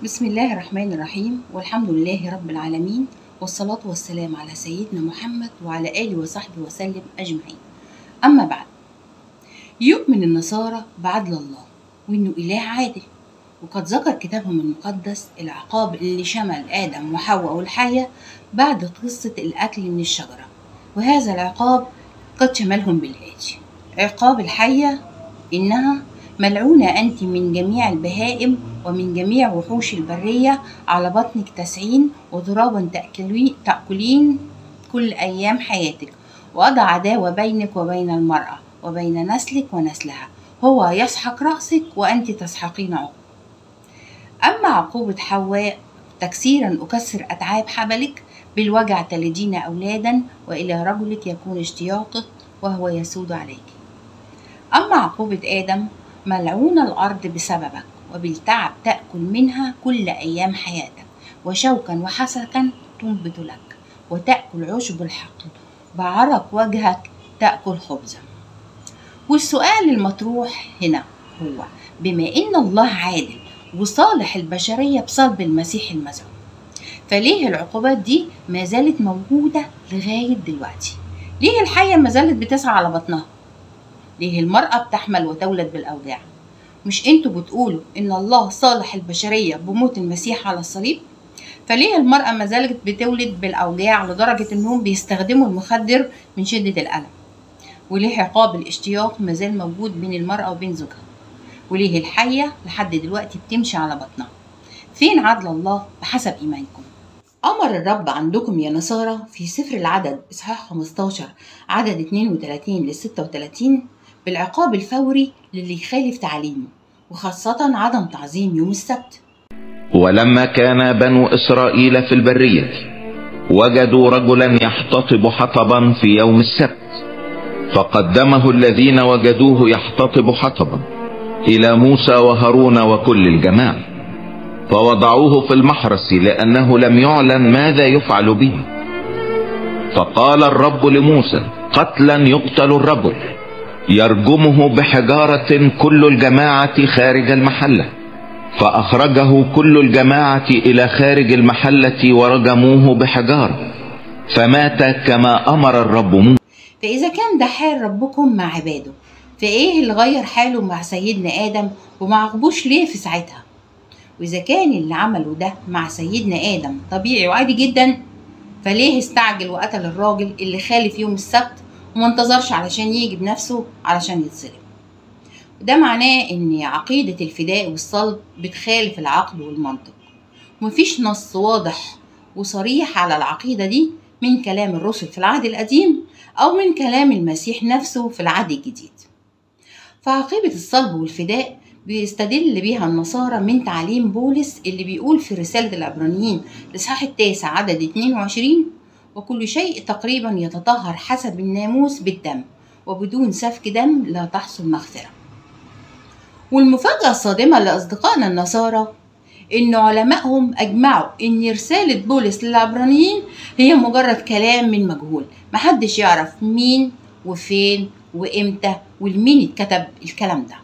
بسم الله الرحمن الرحيم والحمد لله رب العالمين والصلاة والسلام على سيدنا محمد وعلى آله وصحبه وسلم أجمعين أما بعد يؤمن النصارى بعدل الله وإنه إله عادل وقد ذكر كتابهم المقدس العقاب اللي شمل آدم وحواء والحية بعد قصة الأكل من الشجرة وهذا العقاب قد شملهم بالآتي عقاب الحية إنها ملعونة أنت من جميع البهائم ومن جميع وحوش البرية على بطنك تسعين وضرابا تأكلين, تأكلين كل أيام حياتك وأضع عداوة بينك وبين المرأة وبين نسلك ونسلها هو يسحق رأسك وأنت تسحقين عقب أما عقوبة حواء تكسيرا أكسر أتعاب حبلك بالوجع تلدين أولادا وإلى رجلك يكون اشتياقك وهو يسود عليك أما عقوبة آدم ملعون الأرض بسببك وبالتعب تأكل منها كل أيام حياتك وشوكا وحسكا تنبت لك وتأكل عشب الحقل بعرق وجهك تأكل خبزا والسؤال المطروح هنا هو بما إن الله عادل وصالح البشرية بصلب المسيح المزعوم فليه العقوبات دي ما زالت موجودة لغاية دلوقتي ليه الحية ما زالت بتسعى على بطنها ليه المرأة بتحمل وتولد بالأوجاع مش انتوا بتقولوا ان الله صالح البشرية بموت المسيح على الصليب فليه المرأة ما زالت بتولد بالأوجاع لدرجة انهم بيستخدموا المخدر من شدة الألم وليه عقاب الاشتياق ما زال موجود بين المرأة وبين زوجها وليه الحية لحد دلوقتي بتمشي على بطنها فين عدل الله بحسب إيمانكم أمر الرب عندكم يا نصارى في سفر العدد إصحاح 15 عدد 32 ل 36 بالعقاب الفوري للي يخالف تعليمه وخاصة عدم تعظيم يوم السبت ولما كان بنو إسرائيل في البرية وجدوا رجلا يحتطب حطبا في يوم السبت فقدمه الذين وجدوه يحتطب حطبا إلى موسى وهارون وكل الجماعة فوضعوه في المحرس لأنه لم يعلن ماذا يفعل به فقال الرب لموسى قتلا يقتل الرجل يرجمه بحجارة كل الجماعة خارج المحلة فأخرجه كل الجماعة إلى خارج المحلة ورجموه بحجارة فمات كما أمر الرب موسى فإذا كان ده حال ربكم مع عباده فإيه اللي غير حاله مع سيدنا آدم وما عاقبوش ليه في ساعتها وإذا كان اللي عمله ده مع سيدنا آدم طبيعي وعادي جدا فليه استعجل وقتل الراجل اللي خالف يوم السبت وما انتظرش علشان يجي بنفسه علشان يتصلب وده معناه ان عقيدة الفداء والصلب بتخالف العقل والمنطق ومفيش نص واضح وصريح على العقيدة دي من كلام الرسل في العهد القديم أو من كلام المسيح نفسه في العهد الجديد فعقيدة الصلب والفداء بيستدل بيها النصارى من تعليم بولس اللي بيقول في رسالة العبرانيين الإصحاح التاسع عدد 22 وكل شيء تقريبا يتطهر حسب الناموس بالدم وبدون سفك دم لا تحصل مغفرة والمفاجأة الصادمة لأصدقائنا النصارى إن علمائهم أجمعوا إن رسالة بولس للعبرانيين هي مجرد كلام من مجهول محدش يعرف مين وفين وإمتى ولمين اتكتب الكلام ده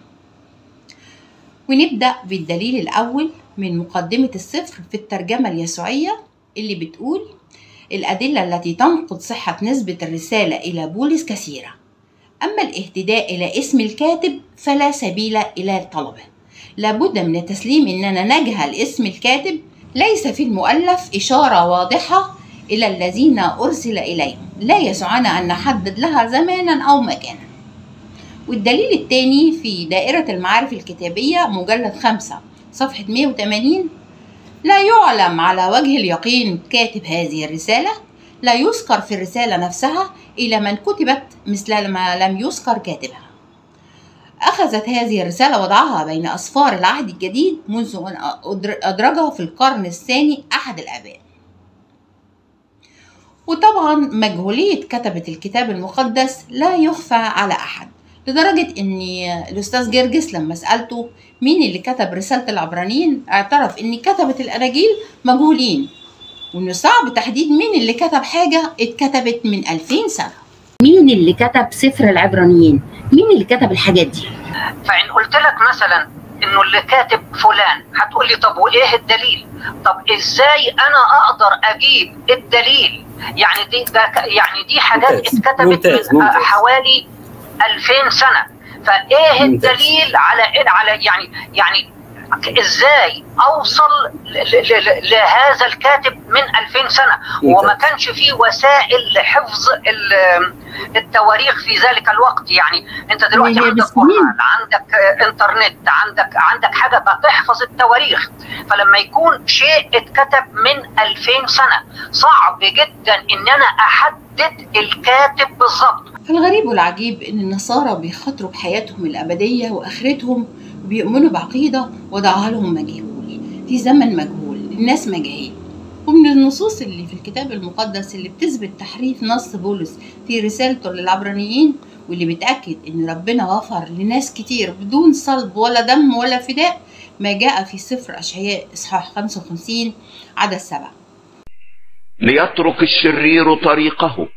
ونبدأ بالدليل الأول من مقدمة السفر في الترجمة اليسوعية اللي بتقول الأدلة التي تنقض صحة نسبة الرسالة إلى بولس كثيرة أما الاهتداء إلى اسم الكاتب فلا سبيل إلى طلبه لابد من التسليم أننا نجهل اسم الكاتب ليس في المؤلف إشارة واضحة إلى الذين أرسل إليهم لا يسعنا أن نحدد لها زمانا أو مكانا والدليل الثاني في دائرة المعارف الكتابية مجلد خمسة صفحة 180 لا يعلم على وجه اليقين كاتب هذه الرسالة لا يذكر في الرسالة نفسها إلى من كتبت مثل ما لم يذكر كاتبها أخذت هذه الرسالة وضعها بين أسفار العهد الجديد منذ أن أدرجها في القرن الثاني أحد الآباء وطبعا مجهولية كتبة الكتاب المقدس لا يخفى على أحد لدرجة إن الأستاذ جرجس لما سألته مين اللي كتب رسالة العبرانيين اعترف إن كتبة الأناجيل مجهولين وإنه صعب تحديد مين اللي كتب حاجة اتكتبت من 2000 سنة مين اللي كتب سفر العبرانيين؟ مين اللي كتب الحاجات دي؟ فإن قلت لك مثلا انه اللي كاتب فلان هتقول لي طب وايه الدليل طب ازاي انا اقدر اجيب الدليل يعني دي ده يعني دي حاجات ممتاز. اتكتبت ممتاز. من ممتاز. حوالي 2000 سنه فايه ممتاز. الدليل على إيه على يعني يعني ازاي اوصل ل- ل- ل- لهذا الكاتب من 2000 سنه ممتاز. وما كانش فيه وسائل لحفظ ال- التواريخ في ذلك الوقت يعني انت دلوقتي هي عندك بالسنين. قرآن عندك آه، انترنت عندك عندك حاجه بتحفظ التواريخ فلما يكون شيء اتكتب من 2000 سنه صعب جدا ان انا احدد الكاتب بالظبط فالغريب والعجيب إن النصارى بيخاطروا بحياتهم الأبدية وآخرتهم وبيؤمنوا بعقيدة وضعها لهم مجهول في زمن مجهول الناس مجاهيل ومن النصوص اللي في الكتاب المقدس اللي بتثبت تحريف نص بولس في رسالته للعبرانيين واللي بتأكد إن ربنا غفر لناس كتير بدون صلب ولا دم ولا فداء ما جاء في سفر أشعياء إصحاح 55 عدد سبعة ليترك الشرير طريقه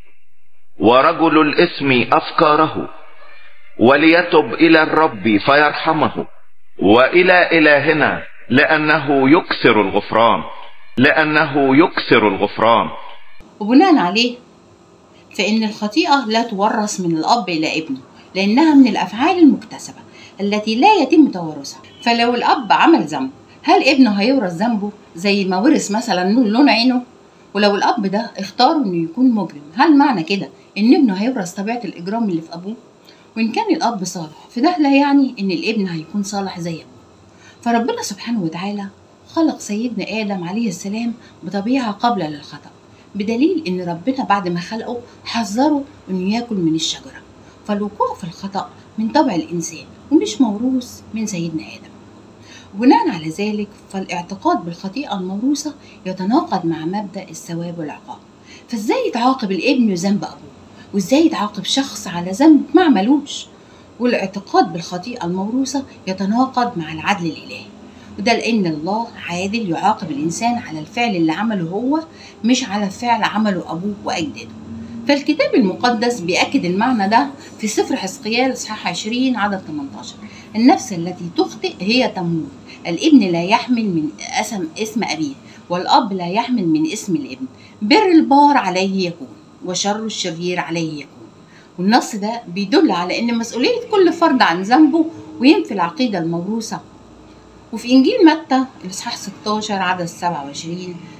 ورجل الاثم افكاره وليتب الى الرب فيرحمه والى الهنا لانه يكثر الغفران لانه يكثر الغفران وبناء عليه فإن الخطيئة لا تورث من الأب إلى ابنه لأنها من الأفعال المكتسبة التي لا يتم توارثها فلو الأب عمل ذنب هل ابنه هيورث ذنبه زي ما ورث مثلا لون عينه ولو الأب ده اختار إنه يكون مجرم هل معنى كده إن ابنه هيورث طبيعة الإجرام اللي في أبوه وإن كان الأب صالح فده لا يعني إن الابن هيكون صالح زي أبوه فربنا سبحانه وتعالى خلق سيدنا آدم عليه السلام بطبيعة قابلة للخطأ بدليل إن ربنا بعد ما خلقه حذره إنه ياكل من الشجرة فالوقوع في الخطأ من طبع الإنسان ومش موروث من سيدنا آدم وبناء على ذلك فالاعتقاد بالخطيئة الموروثة يتناقض مع مبدأ الثواب والعقاب فازاي يتعاقب الابن ذنب أبوه وازاي يتعاقب شخص على ذنب ما عملوش والاعتقاد بالخطيئة الموروثة يتناقض مع العدل الإلهي وده لأن الله عادل يعاقب الإنسان على الفعل اللي عمله هو مش على فعل عمله أبوه وأجداده فالكتاب المقدس بيأكد المعنى ده في سفر حزقيال إصحاح 20 عدد 18 النفس التي تخطئ هي تموت الابن لا يحمل من اسم اسم أبيه والأب لا يحمل من اسم الابن بر البار عليه يكون وشر الشرير عليه يكون والنص ده بيدل على ان مسؤوليه كل فرد عن ذنبه وينفي العقيده الموروثه وفي انجيل متى الاصحاح 16 عدد 27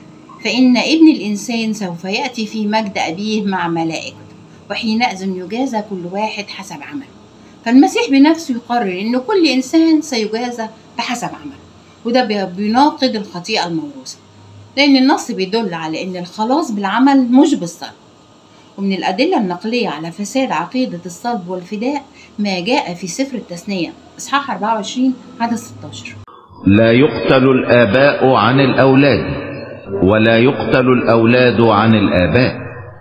فان ابن الانسان سوف ياتي في مجد ابيه مع ملائكته وحينئذ يجازى كل واحد حسب عمله فالمسيح بنفسه يقرر ان كل انسان سيجازى بحسب عمله وده بي- بيناقض الخطيئه الموروثه لان النص بيدل على ان الخلاص بالعمل مش بالصلب ومن الأدلة النقلية على فساد عقيدة الصلب والفداء ما جاء في سفر التثنية إصحاح 24 عدد 16 لا يقتل الآباء عن الأولاد ولا يقتل الأولاد عن الآباء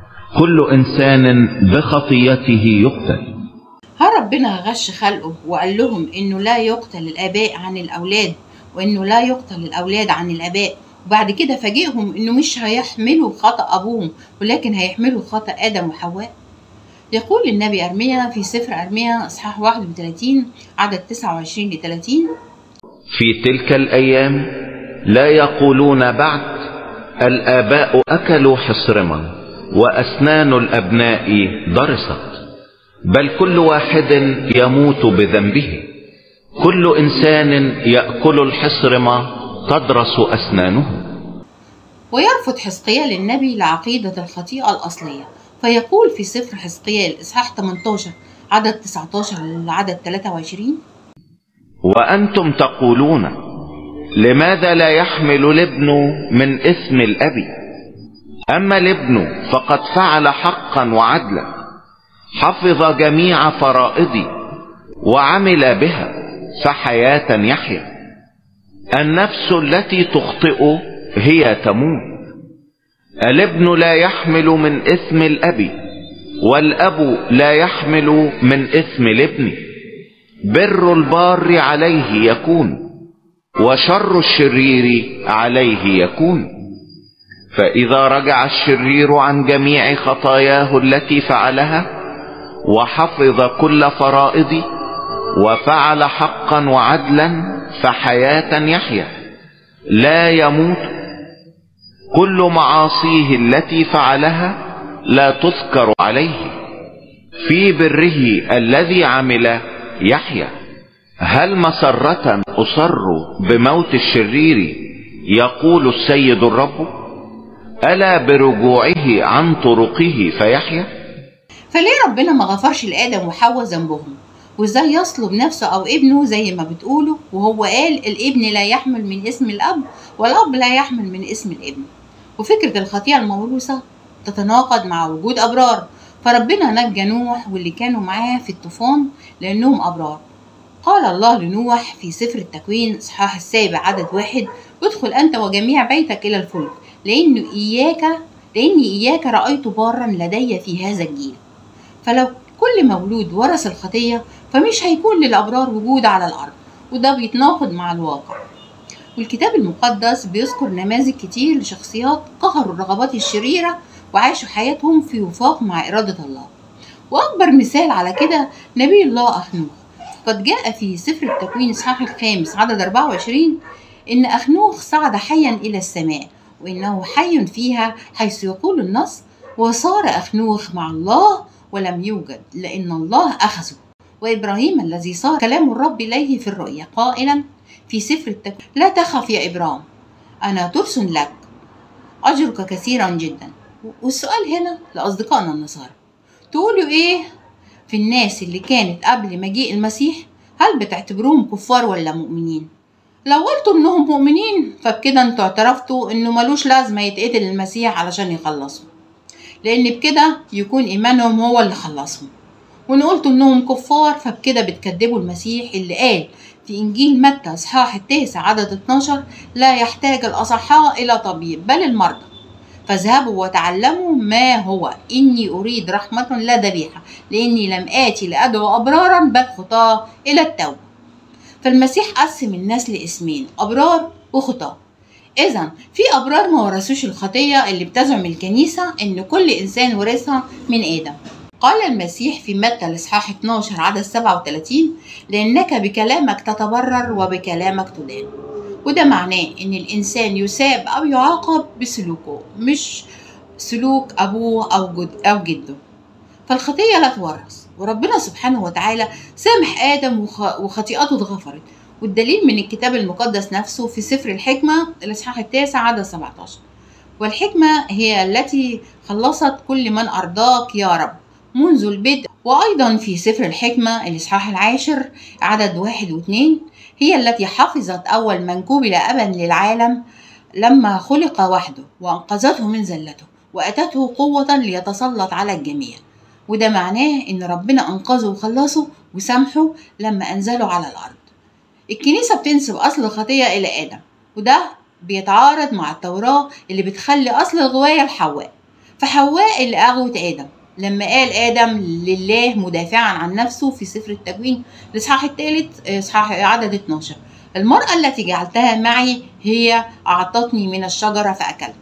كل إنسان بخطيته يقتل هل ربنا غش خلقه وقال لهم إنه لا يقتل الآباء عن الأولاد وإنه لا يقتل الأولاد عن الآباء وبعد كده فاجئهم إنه مش هيحملوا خطأ أبوهم ولكن هيحملوا خطأ آدم وحواء يقول النبي أرميا في سفر أرميا إصحاح 31 عدد 29 ل 30 في تلك الأيام لا يقولون بعد الآباء أكلوا حصرما وأسنان الأبناء ضرست بل كل واحد يموت بذنبه كل إنسان يأكل الحصرم تضرس أسنانه ويرفض حزقيال النبي لعقيدة الخطيئة الأصلية فيقول في سفر حزقيال إصحاح 18 عدد 19 لعدد 23 وأنتم تقولون لماذا لا يحمل الابن من إثم الأب أما الابن فقد فعل حقا وعدلا حفظ جميع فرائضي وعمل بها فحياة يحيا النفس التي تخطئ هي تموت الابن لا يحمل من إثم الأب والأب لا يحمل من إثم الابن بر البار عليه يكون وشر الشرير عليه يكون فإذا رجع الشرير عن جميع خطاياه التي فعلها وحفظ كل فرائض وفعل حقا وعدلا فحياة يحيا لا يموت كل معاصيه التي فعلها لا تذكر عليه في بره الذي عمل يحيا هل مسرة أصر بموت الشرير يقول السيد الرب ألا برجوعه عن طرقه فيحيا فليه ربنا ما غفرش لآدم وحواء ذنبهم وازاي يصلب نفسه او ابنه زي ما بتقولوا وهو قال الابن لا يحمل من اسم الاب والاب لا يحمل من اسم الابن وفكرة الخطيئة الموروثة تتناقض مع وجود أبرار فربنا نجى نوح واللي كانوا معاه في الطوفان لأنهم أبرار قال الله لنوح في سفر التكوين إصحاح السابع عدد واحد ادخل أنت وجميع بيتك إلى الفلك لأنه إياك لأني إياك رأيت بارا لدي في هذا الجيل فلو كل مولود ورث الخطية فمش هيكون للأبرار وجود على الأرض وده بيتناقض مع الواقع والكتاب المقدس بيذكر نماذج كتير لشخصيات قهروا الرغبات الشريرة وعاشوا حياتهم في وفاق مع إرادة الله وأكبر مثال على كده نبي الله أخنوخ قد جاء في سفر التكوين إصحاح الخامس عدد 24 إن أخنوخ صعد حيا إلى السماء وإنه حي فيها حيث يقول النص وصار أخنوخ مع الله ولم يوجد لأن الله أخذه وإبراهيم الذي صار كلام الرب إليه في الرؤيا قائلا في سفر التكوين لا تخف يا إبرام أنا ترس لك أجرك كثيرا جدا والسؤال هنا لأصدقائنا النصارى تقولوا إيه في الناس اللي كانت قبل مجيء المسيح هل بتعتبروهم كفار ولا مؤمنين لو قلتوا انهم مؤمنين فبكده انتوا اعترفتوا انه ملوش لازمة يتقتل المسيح علشان يخلصهم لان بكده يكون ايمانهم هو اللي خلصهم وان قلتوا انهم كفار فبكده بتكذبوا المسيح اللي قال في انجيل متى اصحاح التاسع عدد 12 لا يحتاج الاصحاء الى طبيب بل المرضى فاذهبوا وتعلموا ما هو إني أريد رحمة لا ذبيحة لأني لم آتي لأدعو أبرارا بل خطاة إلى التوبة فالمسيح قسم الناس لاسمين أبرار وخطاة إذا في أبرار ما ورثوش الخطية اللي بتزعم الكنيسة إن كل إنسان ورثها من آدم قال المسيح في متى الإصحاح 12 عدد 37 لأنك بكلامك تتبرر وبكلامك تدان وده معناه ان الانسان يساب او يعاقب بسلوكه مش سلوك ابوه او جد او جده فالخطيه لا تورث وربنا سبحانه وتعالى سامح ادم وخطيئته اتغفرت والدليل من الكتاب المقدس نفسه في سفر الحكمه الاصحاح التاسع عدد 17 والحكمه هي التي خلصت كل من ارضاك يا رب منذ البدء وايضا في سفر الحكمه الاصحاح العاشر عدد واحد واثنين هي التي حفظت أول من جبل أبا للعالم لما خلق وحده وأنقذته من زلته وأتته قوة ليتسلط على الجميع وده معناه إن ربنا أنقذه وخلصه وسامحه لما أنزله على الأرض الكنيسة بتنسب أصل الخطية إلى آدم وده بيتعارض مع التوراة اللي بتخلي أصل الغواية لحواء فحواء اللي أغوت آدم لما قال آدم لله مدافعا عن نفسه في سفر التكوين الإصحاح الثالث إصحاح عدد 12 المرأة التي جعلتها معي هي أعطتني من الشجرة فأكلت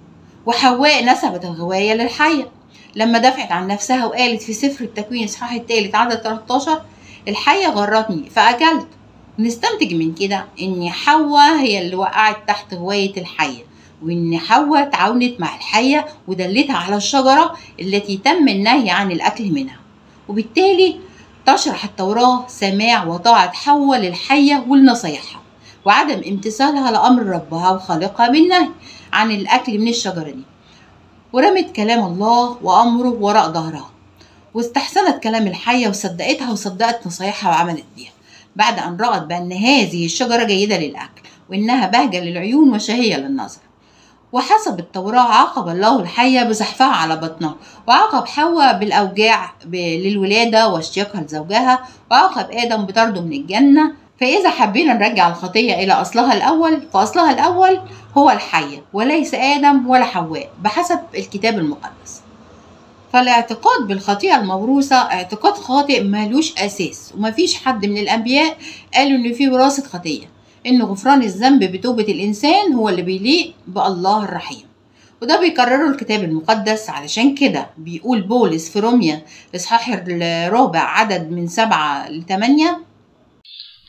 وحواء نسبت الغواية للحية لما دافعت عن نفسها وقالت في سفر التكوين إصحاح الثالث عدد 13 الحية غرتني فأكلت نستنتج من كده إن حواء هي اللي وقعت تحت غواية الحية وإن حواء تعاونت مع الحية ودلتها على الشجرة التي تم النهي عن الأكل منها وبالتالي تشرح التوراة سماع وطاعة حواء للحية ولنصايحها وعدم امتثالها لأمر ربها وخالقها بالنهي عن الأكل من الشجرة دي ورمت كلام الله وأمره وراء ظهرها واستحسنت كلام الحية وصدقتها وصدقت نصايحها وعملت بيها بعد أن رأت بأن هذه الشجرة جيدة للأكل وإنها بهجة للعيون وشهية للنظر وحسب التوراة عاقب الله الحية بزحفها على بطنها وعاقب حواء بالأوجاع للولادة واشتياقها لزوجها وعاقب آدم بطرده من الجنة فإذا حبينا نرجع الخطية إلى أصلها الأول فأصلها الأول هو الحية وليس آدم ولا حواء بحسب الكتاب المقدس فالاعتقاد بالخطيئة الموروثة اعتقاد خاطئ مالوش أساس ومفيش حد من الأنبياء قالوا إن في وراثة خطية إن غفران الذنب بتوبة الإنسان هو اللي بيليق بالله الرحيم وده بيكرره الكتاب المقدس علشان كده بيقول بولس في روميا الإصحاح الرابع عدد من سبعة لثمانية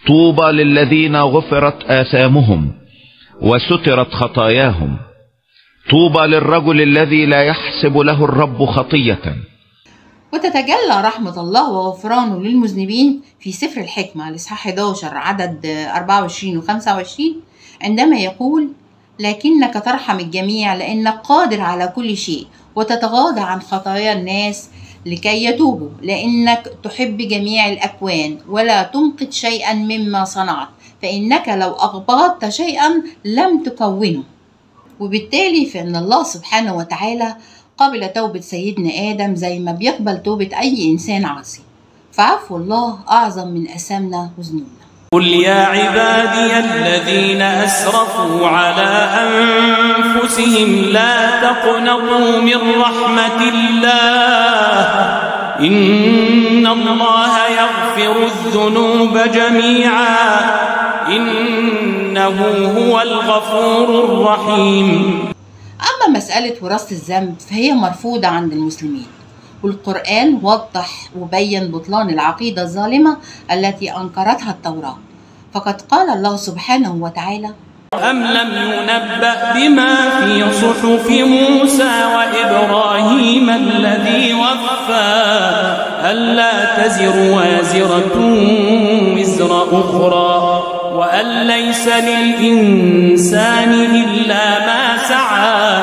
طوبى للذين غفرت آثامهم وسترت خطاياهم طوبى للرجل الذي لا يحسب له الرب خطية وتتجلى رحمة الله وغفرانه للمذنبين في سفر الحكمة الإصحاح 11 عدد 24 و 25 عندما يقول لكنك ترحم الجميع لأنك قادر على كل شيء وتتغاضى عن خطايا الناس لكي يتوبوا لأنك تحب جميع الأكوان ولا تمقت شيئا مما صنعت فإنك لو أغبطت شيئا لم تكونه وبالتالي فإن الله سبحانه وتعالى قبل توبة سيدنا آدم زي ما بيقبل توبة أي إنسان عاصي فعفو الله أعظم من أثامنا وذنوبنا قل يا عبادي الذين أسرفوا على أنفسهم لا تقنطوا من رحمة الله إن الله يغفر الذنوب جميعا إنه هو الغفور الرحيم أما مسألة وراثة الذنب فهي مرفوضة عند المسلمين والقرآن وضح وبين بطلان العقيدة الظالمة التي أنكرتها التوراة فقد قال الله سبحانه وتعالى أم لم ينبأ بما في صحف موسى وإبراهيم الذي وفى ألا تزر وازرة وزر أخرى وأن ليس للإنسان إلا ما سعى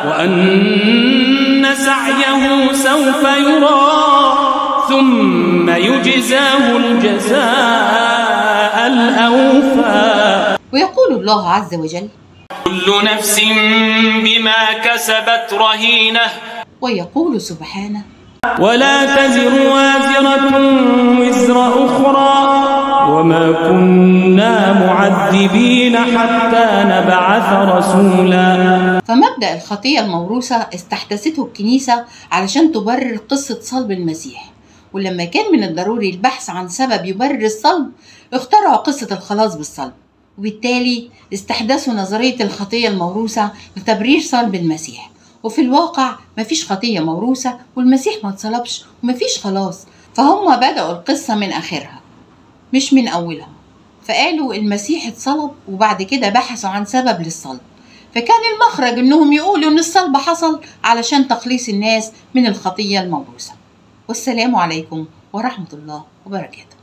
وأن سعيه سوف يرى ثم يجزاه الجزاء الأوفى ويقول الله عز وجل كل نفس بما كسبت رهينة ويقول سبحانه ولا تزر وازرة وزر أخرى وما كنا معذبين حتى نبعث رسولا فمبدأ الخطية الموروثة استحدثته الكنيسة علشان تبرر قصة صلب المسيح ولما كان من الضروري البحث عن سبب يبرر الصلب اخترعوا قصة الخلاص بالصلب وبالتالي استحدثوا نظرية الخطية الموروثة لتبرير صلب المسيح وفي الواقع مفيش خطية موروثة والمسيح ما اتصلبش ومفيش خلاص فهم بدأوا القصة من آخرها مش من أولها فقالوا المسيح اتصلب وبعد كده بحثوا عن سبب للصلب فكان المخرج انهم يقولوا ان الصلب حصل علشان تخليص الناس من الخطية الموروثة والسلام عليكم ورحمة الله وبركاته